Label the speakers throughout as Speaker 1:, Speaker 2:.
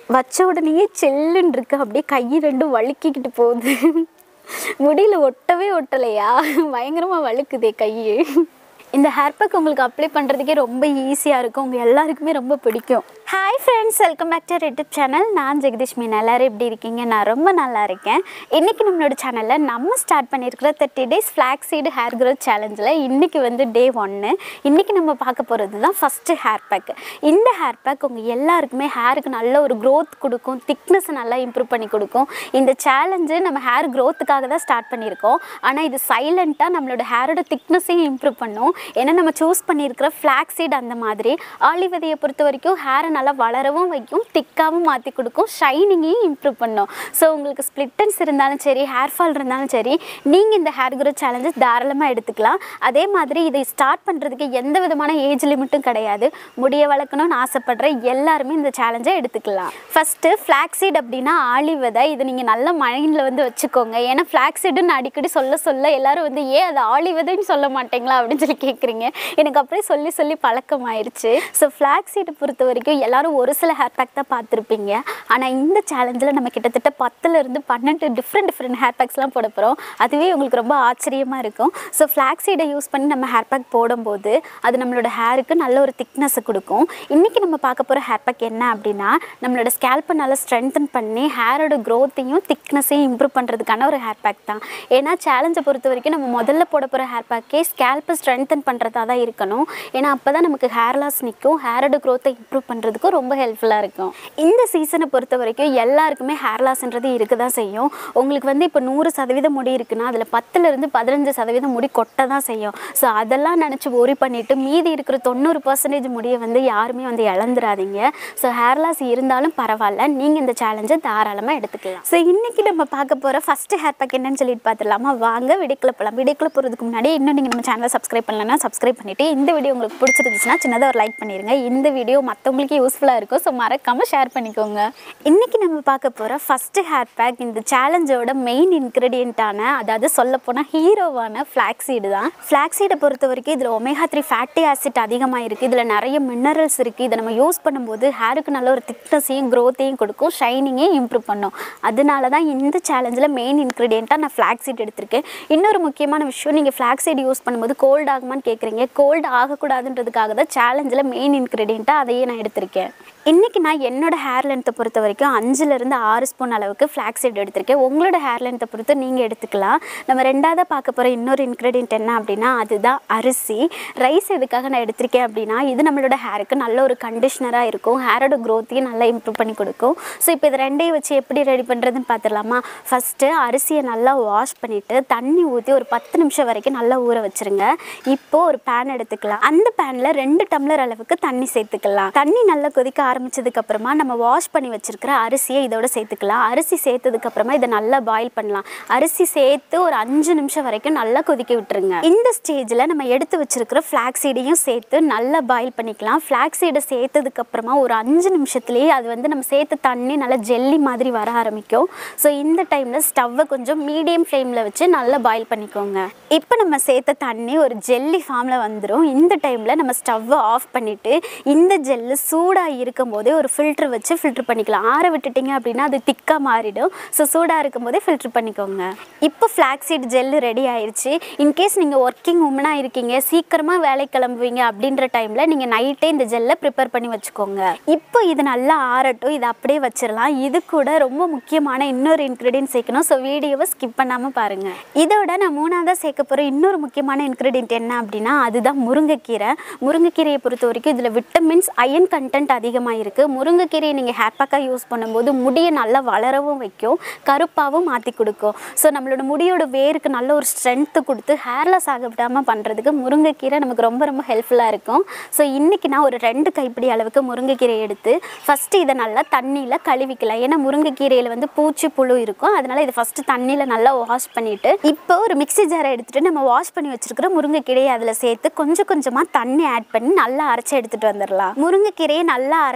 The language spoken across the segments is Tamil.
Speaker 1: வச்ச உடனேயே செல்லுன்னு இருக்கு அப்படியே கை ரெண்டும் வழுக்கிக்கிட்டு போகுது முடியல ஒட்டவே ஒட்டலையா பயங்கரமாக வழுக்குதே கையை இந்த ஹேர் பேக் உங்களுக்கு அப்ளை பண்ணுறதுக்கே ரொம்ப ஈஸியாக இருக்கும் உங்கள் எல்லாருக்குமே ரொம்ப பிடிக்கும் hi friends welcome back to YouTube channel நான் ஜெகதீஷ் மீன் எல்லோரும் எப்படி இருக்கீங்க நான் ரொம்ப நல்லா இருக்கேன் இன்றைக்கி நம்மளோட சேனலில் நம்ம ஸ்டார்ட் பண்ணியிருக்கிற thirty days flax seed hair growth சேலஞ்சில் இன்றைக்கி வந்து டே ஒன்று இன்றைக்கி நம்ம பார்க்க போகிறது தான் ஃபஸ்ட்டு ஹேர் பேக் இந்த ஹேர் பேக் உங்கள் எல்லாருக்குமே ஹேருக்கு நல்ல ஒரு க்ரோத் கொடுக்கும் திக்னஸை நல்லா இம்ப்ரூவ் பண்ணி கொடுக்கும் இந்த சேலஞ்சு நம்ம ஹேர் க்ரோத்துக்காக தான் ஸ்டார்ட் பண்ணியிருக்கோம் ஆனால் இது சைலண்ட்டாக நம்மளோட ஹேரோட திக்னஸையும் இம்ப்ரூவ் பண்ணும் ஏன்னா நம்ம சூஸ் பண்ணியிருக்கிற ஃப்ளாக் சீட் அந்த மாதிரி ஆலி விதையை பொறுத்த வரைக்கும் ஹேரை நல்லா வளரவும் வைக்கும் திக்காகவும் மாற்றி கொடுக்கும் ஷைனிங்கையும் இம்ப்ரூவ் பண்ணும் ஸோ உங்களுக்கு ஸ்ப்ளிட்டன்ஸ் இருந்தாலும் சரி ஹேர் ஃபால் இருந்தாலும் சரி நீங்கள் இந்த ஹேர் க்ரோத் சேலஞ்சஸ் தாராளமாக எடுத்துக்கலாம் அதே மாதிரி இதை ஸ்டார்ட் பண்ணுறதுக்கு எந்த விதமான ஏஜ் லிமிட்டும் கிடையாது முடிய வளர்க்கணும்னு ஆசைப்படுற எல்லாருமே இந்த சேலஞ்சை எடுத்துக்கலாம் ஃபஸ்ட்டு ஃப்ளாக் சீட் அப்படின்னா ஆலி விதை இது நீங்கள் நல்ல மைண்டில் வந்து வச்சுக்கோங்க ஏன்னா ஃப்ளாக் சீடுன்னு அடிக்கடி சொல்ல சொல்ல எல்லாரும் வந்து ஏன் அது ஆலி விதைன்னு சொல்ல மாட்டீங்களா அப்படின்னு சொல்லி கேட்குறீங்க எனக்கு அப்படியே சொல்லி சொல்லி பழக்கமாயிருச்சு ஸோ ஃப்ளாக் சீடை பொறுத்த வரைக்கும் எல்லாரும் ஒரு சில ஹேர் பேக் தான் பார்த்துருப்பீங்க ஆனால் இந்த சேலஞ்சில் நம்ம கிட்டத்தட்ட பத்துலேருந்து பன்னெண்டு டிஃப்ரெண்ட் டிஃப்ரெண்ட் ஹேர் பேக்ஸ்லாம் போட போகிறோம் அதுவே உங்களுக்கு ரொம்ப ஆச்சரியமாக இருக்கும் ஸோ ஃப்ளாக் சீடை யூஸ் பண்ணி நம்ம ஹேர் பேக் போடும்போது அது நம்மளோட ஹேருக்கு நல்ல ஒரு திக்னஸை கொடுக்கும் இன்றைக்கி நம்ம பார்க்க போகிற ஹேர் பேக் என்ன அப்படின்னா நம்மளோட ஸ்கேல்ப்பை நல்லா ஸ்ட்ரென்தன் பண்ணி ஹேரோட க்ரோத்தையும் திக்னஸையும் இம்ப்ரூவ் பண்ணுறதுக்கான ஒரு ஹேர் பேக் தான் ஏன்னா சேலஞ்சை பொறுத்த வரைக்கும் நம்ம முதல்ல போட போகிற ஹேர் பேக்கே ஸ்கேல்ப்பை ஸ்ட்ரென்தன் பண்ணுறதா தான் இருக்கணும் ஏன்னா அப்போ தான் நமக்கு ஹேர் லாஸ் நிற்கும் ஹேரோட க்ரோத்தை இம்ப்ரூவ் பண்ணுறதுக்கும் ரொம்ப ஹெல்ப்ஃபுல்லாக இருக்கும் இந்த சீசனை பொறுத்த வரைக்கும் எல்லாருக்குமே ஹேர் லாஸ்ன்றது இருக்க தான் செய்யும் உங்களுக்கு வந்து இப்போ நூறு சதவீதம் முடி இருக்குன்னா அதில் பத்துலேருந்து பதினஞ்சு சதவீதம் முடி கொட்ட தான் செய்யும் ஸோ அதெல்லாம் நினச்சி ஒரி பண்ணிவிட்டு மீதி இருக்கிற தொண்ணூறு பர்சன்டேஜ் முடியை வந்து யாருமே வந்து இழந்துடாதீங்க ஸோ ஹேர் லாஸ் இருந்தாலும் பரவாயில்ல நீங்கள் இந்த சேலஞ்சை தாராளமாக எடுத்துக்கலாம் ஸோ இன்றைக்கி நம்ம பார்க்க போகிற ஃபஸ்ட்டு ஹேர் பேக் என்னன்னு சொல்லிட்டு பார்த்துடலாமா வாங்க விடைக்குள்ள போகலாம் விடைக்குள்ள போகிறதுக்கு முன்னாடி இன்னும் நீங்கள் நம்ம சேனலை சப்ஸ்கிரைப் பண்ணலன்னா சப்ஸ்கிரைப் பண்ணிவிட்டு இந்த வீடியோ உங்களுக்கு பிடிச்சிருந்துச்சுன்னா சின்னதாக ஒரு லைக் பண்ணிடுங்க இந்த வீடியோ மற்றவங்களுக்கு யூஸ்ஃபுல்லாக இருக்கும் ஸோ மறக்காமல் ஷேர் பண்ணிக்கோங்க இன்றைக்கி நம்ம பார்க்க போகிற ஃபஸ்ட்டு ஹேர் பேக் இந்த சேலஞ்சோட மெயின் இன்க்ரீடியண்ட்டான அதாவது சொல்லப்போனால் ஹீரோவான ஃப்ளாக்ஸீடு தான் ஃப்ளாக்ஸீடை பொறுத்த வரைக்கும் இதில் ஒமேகா த்ரீ ஃபேட்டி ஆசிட் அதிகமாக இருக்குது இதில் நிறைய மினரல்ஸ் இருக்குது இதை நம்ம யூஸ் பண்ணும்போது ஹேருக்கு நல்ல ஒரு திக்னஸையும் க்ரோத்தையும் கொடுக்கும் ஷைனிங்கையும் இம்ப்ரூவ் பண்ணும் அதனால தான் இந்த சேலஞ்சில் மெயின் இன்க்ரீடியண்ட்டாக நான் ஃப்ளாக்ஸீட் எடுத்திருக்கேன் இன்னொரு முக்கியமான விஷயம் நீங்கள் ஃப்ளாக்ஸீட் யூஸ் பண்ணும்போது கோல்ட் ஆகுமான்னு கேட்குறீங்க கோல்டு ஆகக்கூடாதுன்றதுக்காக தான் சேலஞ்சில் மெயின் இன்க்ரீடியண்ட்டாக அதையே நான் எடுத்திருக்கேன் இன்றைக்கி நான் என்னோட ஹேர் லென்த்தை பொறுத்த வரைக்கும் அஞ்சுலேருந்து ஆறு ஸ்பூன் அளவுக்கு ஃப்ளாக் சீட் எடுத்திருக்கேன் உங்களோட ஹேர் லென்த்தை பொறுத்து நீங்கள் எடுத்துக்கலாம் நம்ம ரெண்டாவதாக பார்க்க போகிற இன்னொரு இன்க்ரீடியன்ட் என்ன அப்படின்னா அதுதான் அரிசி ரைஸ் எதுக்காக நான் எடுத்திருக்கேன் அப்படின்னா இது நம்மளோட ஹேருக்கு நல்ல ஒரு கண்டிஷ்னராக இருக்கும் ஹேரோட க்ரோத்தையும் நல்லா இம்ப்ரூவ் பண்ணி கொடுக்கும் ஸோ இப்போ இது ரெண்டையும் வச்சு எப்படி ரெடி பண்ணுறதுன்னு பார்த்துடலாமா ஃபஸ்ட்டு அரிசியை நல்லா வாஷ் பண்ணிவிட்டு தண்ணி ஊற்றி ஒரு பத்து நிமிஷம் வரைக்கும் நல்லா ஊற வச்சுருங்க இப்போது ஒரு பேன் எடுத்துக்கலாம் அந்த பேனில் ரெண்டு டம்ளர் அளவுக்கு தண்ணி சேர்த்துக்கலாம் தண்ணி நல்லா கொதிக்க ஆரம்பிச்சதுக்கு அப்புறமா நம்ம வாஷ் பண்ணி வச்சிருக்கிற அரிசியை இதோட சேர்த்துக்கலாம் அரிசி சேர்த்ததுக்கு அப்புறமா இதை நல்லா பாயில் பண்ணலாம் அரிசி சேர்த்து ஒரு அஞ்சு நிமிஷம் வரைக்கும் நல்லா கொதிக்க விட்டுருங்க இந்த ஸ்டேஜில் நம்ம எடுத்து வச்சிருக்கிற ஃப்ளாக் சீடையும் சேர்த்து நல்லா பாயில் பண்ணிக்கலாம் ஃப்ளாக் சீடை சேர்த்ததுக்கு அப்புறமா ஒரு அஞ்சு நிமிஷத்துலேயே அது வந்து நம்ம சேர்த்த தண்ணி நல்லா ஜெல்லி மாதிரி வர ஆரம்பிக்கும் ஸோ இந்த டைமில் ஸ்டவ்வை கொஞ்சம் மீடியம் ஃப்ளேமில் வச்சு நல்லா பாயில் பண்ணிக்கோங்க இப்போ நம்ம சேர்த்த தண்ணி ஒரு ஜெல்லி ஃபார்மில் வந்துடும் இந்த டைமில் நம்ம ஸ்டவ்வை ஆஃப் பண்ணிவிட்டு இந்த ஜெல்லு சூடாக இருக்கும் போதே ஒரு ஃபில்ட்ரு வச்சு ஃபில்ட்ரு பண்ணிக்கலாம் ஆற விட்டுட்டிங்க அப்படின்னா அது திக்காக மாறிடும் ஸோ சூடாக இருக்கும் போதே ஃபில்ட்ரு பண்ணிக்கோங்க இப்போ ஃப்ளாக்ஸீட் ஜெல்லு ரெடி ஆயிடுச்சு இன்கேஸ் நீங்கள் ஒர்க்கிங் உமனாக இருக்கீங்க சீக்கிரமாக வேலை கிளம்புவீங்க அப்படின்ற டைமில் நீங்கள் நைட்டே இந்த ஜெல்லை ப்ரிப்பேர் பண்ணி வச்சுக்கோங்க இப்போ இது நல்லா ஆறட்டும் இதை அப்படியே வச்சிடலாம் இது கூட ரொம்ப முக்கியமான இன்னொரு இன்க்ரீடியன்ட் சேர்க்கணும் ஸோ வீடியோவை ஸ்கிப் பண்ணாமல் பாருங்கள் இதோட நான் மூணாவதாக சேர்க்க போகிற இன்னொரு முக்கியமான இன்க்ரீடியன்ட் என்ன அப்படின்னா அதுதான் முருங்கைக்கீரை முருங்கைக்கீரையை பொறுத்த வரைக்கும் இதில் விட்டமின்ஸ் அயன் கண்டென்ட் அதிகமாக இருக்குது முருங்கைக்கீரையை நீங்கள் ஹேர் பேக்காக யூஸ் பண்ணும்போது முடியை நல்லா வளரவும் வைக்கும் கருப்பாகவும் மாற்றி கொடுக்கும் ஸோ நம்மளோட முடியோட வேருக்கு நல்ல ஒரு ஸ்ட்ரென்த்து கொடுத்து ஹேர்லெஸ் ஆக விடாமல் பண்ணுறதுக்கு முருங்கைக்கீரை நமக்கு ரொம்ப ரொம்ப ஹெல்ப்ஃபுல்லாக இருக்கும் ஸோ இன்றைக்கி நான் ஒரு ரெண்டு கைப்பிடி அளவுக்கு முருங்கைக்கீரை எடுத்து ஃபஸ்ட்டு இதை நல்லா தண்ணியில் கழுவிக்கலாம் ஏன்னா முருங்கைக்கீரையில் வந்து பூச்சி புழு இருக்கும் அதனால் இதை ஃபஸ்ட்டு தண்ணியில் நல்லா வாஷ் பண்ணிவிட்டு இப்போ ஒரு மிக்ஸி ஜாரை எடுத்துகிட்டு நம்ம வாஷ் பண்ணி வச்சுருக்கிற முருங்கைக்கீரையை அதில் சேர்த்து கொஞ்சம் கொஞ்சமாக தண்ணி ஆட் பண்ணி நல்லா அரைச்சி எடுத்துகிட்டு வந்துடலாம் முருங்கைக்கீரையை நல்லா அரைச்சி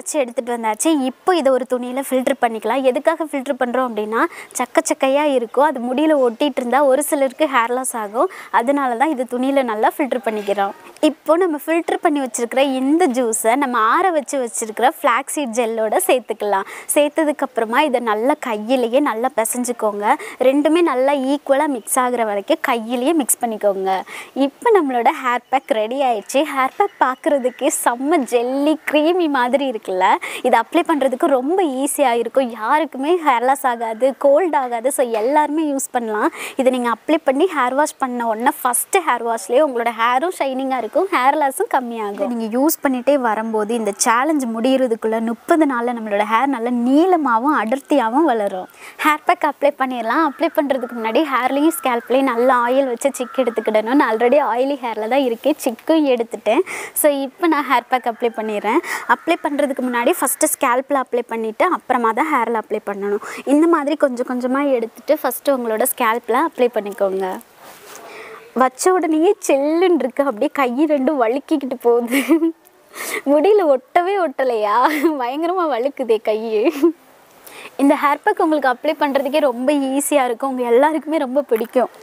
Speaker 1: அரைச்சி எடுத்துகிட்டு வந்தாச்சு இப்போ இதை ஒரு துணியில் ஃபில்ட்ரு பண்ணிக்கலாம் எதுக்காக ஃபில்ட்ரு பண்ணுறோம் அப்படின்னா சக்க சக்கையாக இருக்கும் அது முடியில் ஒட்டிகிட்டு இருந்தால் ஒரு சிலருக்கு ஹேர் லாஸ் ஆகும் அதனால தான் இது துணியில் நல்லா ஃபில்ட்ரு பண்ணிக்கிறோம் இப்போ நம்ம ஃபில்ட்ரு பண்ணி வச்சுருக்கிற இந்த ஜூஸை நம்ம ஆற வச்சு வச்சுருக்கிற ஃப்ளாக்ஸீட் ஜெல்லோட சேர்த்துக்கலாம் சேர்த்ததுக்கப்புறமா இதை நல்லா கையிலேயே நல்லா பிசைஞ்சுக்கோங்க ரெண்டுமே நல்லா ஈக்குவலாக மிக்ஸ் ஆகுற வரைக்கும் கையிலேயே மிக்ஸ் பண்ணிக்கோங்க இப்போ நம்மளோட ஹேர் பேக் ரெடி ஆயிடுச்சு ஹேர் பேக் பார்க்குறதுக்கே செம்ம ஜெல்லி க்ரீமி மாதிரி இருக்குல்ல இது அப்ளை பண்ணுறதுக்கு ரொம்ப ஈஸியாக இருக்கும் யாருக்குமே ஹேர் லாஸ் ஆகாது கோல்ட் ஆகாது ஸோ எல்லாருமே யூஸ் பண்ணலாம் இதை நீங்கள் அப்ளை பண்ணி ஹேர் வாஷ் பண்ண உடனே ஃபஸ்ட்டு ஹேர் வாஷ்லேயே உங்களோட ஹேரும் ஷைனிங்காக இருக்கும் ஹேர் லாஸும் கம்மியாகும் நீங்கள் யூஸ் பண்ணிகிட்டே வரும்போது இந்த சேலஞ்ச் முடிகிறதுக்குள்ளே முப்பது நாளில் நம்மளோட ஹேர் நல்லா நீளமாகவும் அடர்த்தியாகவும் வளரும் ஹேர் பேக் அப்ளை பண்ணிடலாம் அப்ளை பண்ணுறதுக்கு முன்னாடி ஹேர்லேயும் ஸ்கேல்ப்லேயும் நல்லா ஆயில் வச்சு சிக் எடுத்துக்கிடணும் நான் ஆல்ரெடி ஆயிலி ஹேரில் தான் இருக்கேன் சிக்கும் எடுத்துட்டேன் ஸோ இப்போ நான் ஹேர் பேக் அப்ளை பண்ணிடுறேன் அப்ளை பண்ணுறதுக்கு முன்னாடி ஃபஸ்ட்டு ஸ்கேல்பில் அப்ளை பண்ணிவிட்டு அப்புறமா தான் ஹேரில் அப்ளை பண்ணணும் இந்த மாதிரி கொஞ்சம் கொஞ்சமாக எடுத்துகிட்டு ஃபஸ்ட்டு உங்களோட ஸ்கேல்பில் அப்ளை பண்ணிக்கோங்க வச்ச உடனேயே செல்லுன்னு இருக்கு அப்படியே கை ரெண்டும் வழுக்கிக்கிட்டு போகுது முடியல ஒட்டவே ஒட்டலையா பயங்கரமாக வழுக்குதே கை இந்த ஹேர் பேக் உங்களுக்கு அப்ளை பண்ணுறதுக்கே ரொம்ப ஈஸியாக இருக்கும் உங்கள் எல்லாருக்குமே ரொம்ப பிடிக்கும்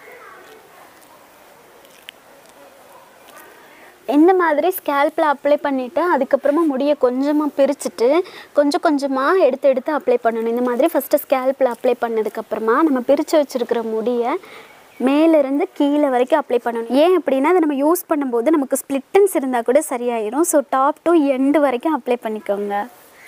Speaker 1: இந்த மாதிரி ஸ்கேல்பில் அப்ளை பண்ணிவிட்டு அதுக்கப்புறமா முடியை கொஞ்சமாக பிரிச்சுட்டு கொஞ்சம் கொஞ்சமாக எடுத்து எடுத்து அப்ளை பண்ணணும் இந்த மாதிரி ஃபஸ்ட்டு ஸ்கேல்பில் அப்ளை பண்ணதுக்கப்புறமா நம்ம பிரித்து வச்சுருக்கிற முடியை மேலேருந்து கீழே வரைக்கும் அப்ளை பண்ணணும் ஏன் அப்படின்னா அதை நம்ம யூஸ் பண்ணும்போது நமக்கு ஸ்ப்ளிட்டன்ஸ் இருந்தால் கூட சரியாயிடும் ஸோ டாப் டு எண்டு வரைக்கும் அப்ளை பண்ணிக்கோங்க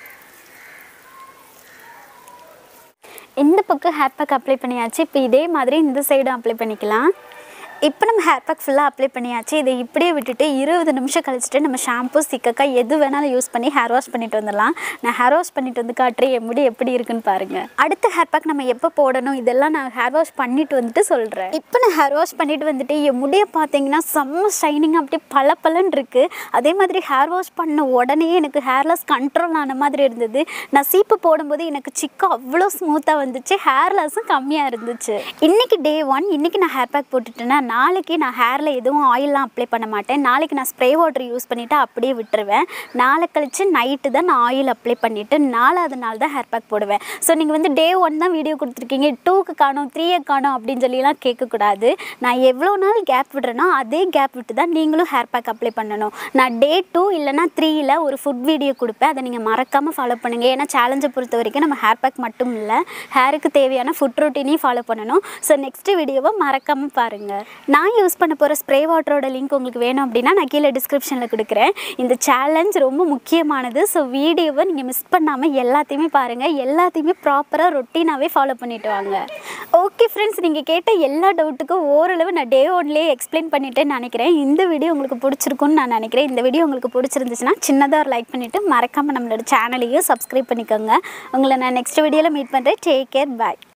Speaker 1: இந்த பக்கம் ஹேர் பேக் அப்ளை பண்ணியாச்சு இப்போ இதே மாதிரி இந்த சைடும் அப்ளை பண்ணிக்கலாம் இப்போ நம்ம ஹேர் பேக் ஃபுல்லாக அப்ளை பண்ணியாச்சு இதை இப்படியே விட்டுட்டு இருபது நிமிஷம் கழிச்சிட்டு நம்ம ஷாம்பு சிக்கக்கா எது வேணாலும் யூஸ் பண்ணி ஹேர் வாஷ் பண்ணிட்டு வந்துடலாம் நான் ஹேர் வாஷ் பண்ணிட்டு வந்து காட்டுறேன் என் முடி எப்படி இருக்குன்னு பாருங்கள் அடுத்த ஹேர் பேக் நம்ம எப்போ போடணும் இதெல்லாம் நான் ஹேர் வாஷ் பண்ணிட்டு வந்துட்டு சொல்கிறேன் இப்போ நான் ஹேர் வாஷ் பண்ணிட்டு வந்துட்டு என் முடியை பார்த்தீங்கன்னா செம்ம ஷைனிங்காக அப்படியே பல பலன் இருக்குது அதே மாதிரி ஹேர் வாஷ் பண்ண உடனே எனக்கு ஹேர் லாஸ் கண்ட்ரோல் ஆன மாதிரி இருந்தது நான் சீப்பு போடும்போது எனக்கு சிக்கு அவ்வளோ ஸ்மூத்தாக வந்துச்சு ஹேர் லாஸும் கம்மியாக இருந்துச்சு இன்னைக்கு டே ஒன் இன்னைக்கு நான் ஹேர் பேக் போட்டுட்டேன்னா நாளைக்கு நான் ஹேரில் எதுவும் ஆயிலெலாம் அப்ளை பண்ண மாட்டேன் நாளைக்கு நான் ஸ்ப்ரே வாட்டர் யூஸ் பண்ணிவிட்டு அப்படியே விட்டுருவேன் நாளை கழிச்சு நைட்டு தான் நான் ஆயில் அப்ளை பண்ணிவிட்டு நாலாவது நாள் தான் ஹேர் பேக் போடுவேன் ஸோ நீங்கள் வந்து டே ஒன் தான் வீடியோ கொடுத்துருக்கீங்க டூக்கு காணும் த்ரீயை காணும் அப்படின்னு சொல்லிலாம் கேட்கக்கூடாது நான் எவ்வளோ நாள் கேப் விடுறேனோ அதே கேப் விட்டு தான் நீங்களும் ஹேர் பேக் அப்ளை பண்ணணும் நான் டே டூ இல்லைனா த்ரீயில் ஒரு ஃபுட் வீடியோ கொடுப்பேன் அதை நீங்கள் மறக்காமல் ஃபாலோ பண்ணுங்கள் ஏன்னா சேலஞ்சை பொறுத்த வரைக்கும் நம்ம ஹேர் பேக் மட்டும் இல்லை ஹேருக்கு தேவையான ஃபுட் ரொட்டீனையும் ஃபாலோ பண்ணணும் ஸோ நெக்ஸ்ட் வீடியோவை மறக்காமல் பாருங்கள் நான் யூஸ் பண்ண போகிற ஸ்ப்ரே வாட்டரோட லிங்க் உங்களுக்கு வேணும் அப்படின்னா நான் கீழே டிஸ்கிரிப்ஷனில் கொடுக்குறேன் இந்த சேலஞ்ச் ரொம்ப முக்கியமானது ஸோ வீடியோவை நீங்கள் மிஸ் பண்ணாமல் எல்லாத்தையுமே பாருங்கள் எல்லாத்தையுமே ப்ராப்பராக ரொட்டீனாகவே ஃபாலோ பண்ணிட்டு வாங்க ஓகே ஃப்ரெண்ட்ஸ் நீங்கள் கேட்ட எல்லா டவுட்டுக்கும் ஓரளவு நான் டே ஒன்லேயே எக்ஸ்பிளைன் பண்ணிட்டேன்னு நினைக்கிறேன் இந்த வீடியோ உங்களுக்கு பிடிச்சிருக்குன்னு நான் நினைக்கிறேன் இந்த வீடியோ உங்களுக்கு பிடிச்சிருந்துச்சுன்னா சின்னதாக ஒரு லைக் பண்ணிவிட்டு மறக்காமல் நம்மளோட சேனலையும் சப்ஸ்கிரைப் பண்ணிக்கோங்க உங்களை நான் நெக்ஸ்ட் வீடியோவில் மீட் பண்ணுறேன் டேக் கேர் பாய்